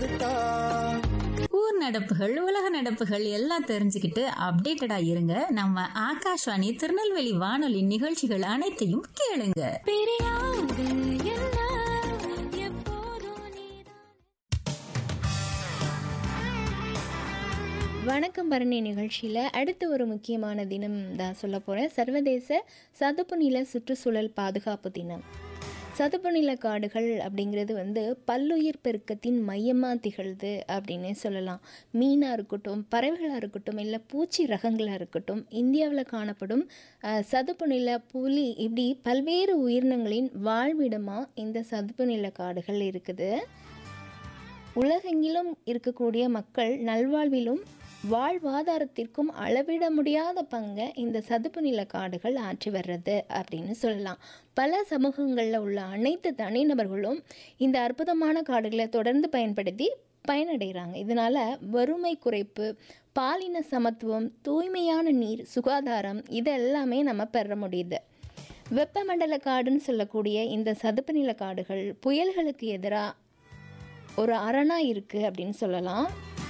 கொடுத்தா ஊர் நடப்புகள் உலக நடப்புகள் எல்லாம் தெரிஞ்சுக்கிட்டு அப்டேட்டடா இருங்க நம்ம ஆகாஷ்வாணி திருநெல்வேலி வானொலி நிகழ்ச்சிகள் அனைத்தையும் கேளுங்க பிரியாது என்ன எப்போதும் நீதான் வணக்கம் பரணி நிகழ்ச்சியில் அடுத்த ஒரு முக்கியமான தினம் தான் சொல்ல போகிறேன் சர்வதேச சதுப்பு நில சுற்றுச்சூழல் பாதுகாப்பு தினம் சதுப்பு நில காடுகள் அப்படிங்கிறது வந்து பல்லுயிர் பெருக்கத்தின் மையமாக திகழ்து அப்படின்னே சொல்லலாம் மீனாக இருக்கட்டும் பறவைகளாக இருக்கட்டும் இல்லை பூச்சி ரகங்களாக இருக்கட்டும் இந்தியாவில் காணப்படும் அஹ், சதுப்பு நில புலி இப்படி பல்வேறு உயிரினங்களின் வாழ்விடமாக இந்த சதுப்பு நில காடுகள் இருக்குது உலகெங்கிலும் இருக்கக்கூடிய மக்கள் நல்வாழ்விலும் வாழ்வாதாரத்திற்கும் அளவிட முடியாத பங்கை இந்த சதுப்பு நில காடுகள் ஆற்றி வர்றது அப்படின்னு சொல்லலாம் பல சமூகங்களில் உள்ள அனைத்து தனிநபர்களும் இந்த அற்புதமான காடுகளை தொடர்ந்து பயன்படுத்தி பயனடைகிறாங்க இதனால் வறுமை குறைப்பு பாலின சமத்துவம் தூய்மையான நீர் சுகாதாரம் இது எல்லாமே நம்ம பெற முடியுது வெப்பமண்டல காடுன்னு சொல்லக்கூடிய இந்த சதுப்பு நில காடுகள் புயல்களுக்கு எதிராக ஒரு அரணாக இருக்குது அப்படின்னு சொல்லலாம்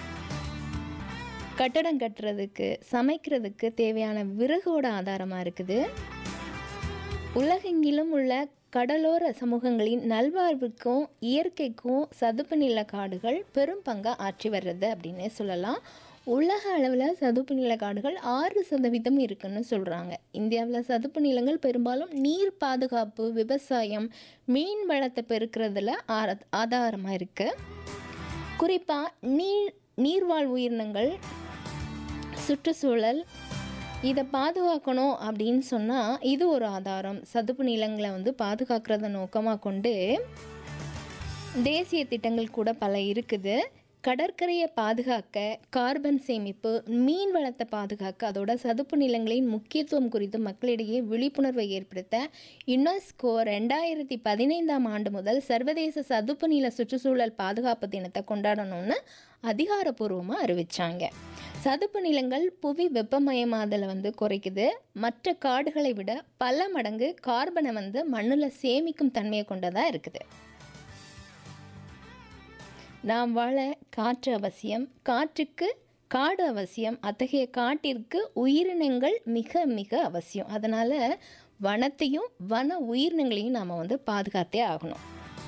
கட்டடம் கட்டுறதுக்கு சமைக்கிறதுக்கு தேவையான விறகோட ஆதாரமாக இருக்குது உலகெங்கிலும் உள்ள கடலோர சமூகங்களின் நல்வாழ்வுக்கும் இயற்கைக்கும் சதுப்பு நில காடுகள் பெரும் பங்கை ஆற்றி வர்றது அப்படின்னே சொல்லலாம் உலக அளவில் சதுப்பு நில காடுகள் ஆறு சதவீதம் இருக்குன்னு சொல்கிறாங்க இந்தியாவில் சதுப்பு நிலங்கள் பெரும்பாலும் நீர் பாதுகாப்பு விவசாயம் மீன் வளத்தை பெருக்கிறதுல ஆர ஆதாரமாக இருக்குது குறிப்பாக நீர் நீர்வாழ் உயிரினங்கள் சுற்றுச்சூழல் இதை பாதுகாக்கணும் அப்படின்னு சொன்னால் இது ஒரு ஆதாரம் சதுப்பு நிலங்களை வந்து பாதுகாக்கிறத நோக்கமாக கொண்டு தேசிய திட்டங்கள் கூட பல இருக்குது கடற்கரையை பாதுகாக்க கார்பன் சேமிப்பு மீன் வளத்தை பாதுகாக்க அதோட சதுப்பு நிலங்களின் முக்கியத்துவம் குறித்து மக்களிடையே விழிப்புணர்வை ஏற்படுத்த யுனெஸ்கோ ரெண்டாயிரத்தி பதினைந்தாம் ஆண்டு முதல் சர்வதேச சதுப்பு நில சுற்றுச்சூழல் பாதுகாப்பு தினத்தை கொண்டாடணும்னு அதிகாரப்பூர்வமாக அறிவிச்சாங்க சதுப்பு நிலங்கள் புவி வெப்பமயமாதலை வந்து குறைக்குது மற்ற காடுகளை விட பல மடங்கு கார்பனை வந்து மண்ணில் சேமிக்கும் தன்மையை கொண்டதாக இருக்குது நாம் வாழ காற்று அவசியம் காற்றுக்கு காடு அவசியம் அத்தகைய காட்டிற்கு உயிரினங்கள் மிக மிக அவசியம் அதனால் வனத்தையும் வன உயிரினங்களையும் நாம் வந்து பாதுகாத்தே ஆகணும்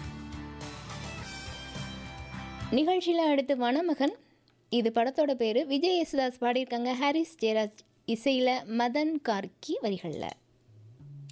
நிகழ்ச்சியில் அடுத்து வனமகன் இது படத்தோட பேர் விஜய் யேசுதாஸ் பாடியிருக்காங்க ஹாரிஸ் ஜெயராஜ் இசையில் மதன் கார்கி வரிகளில்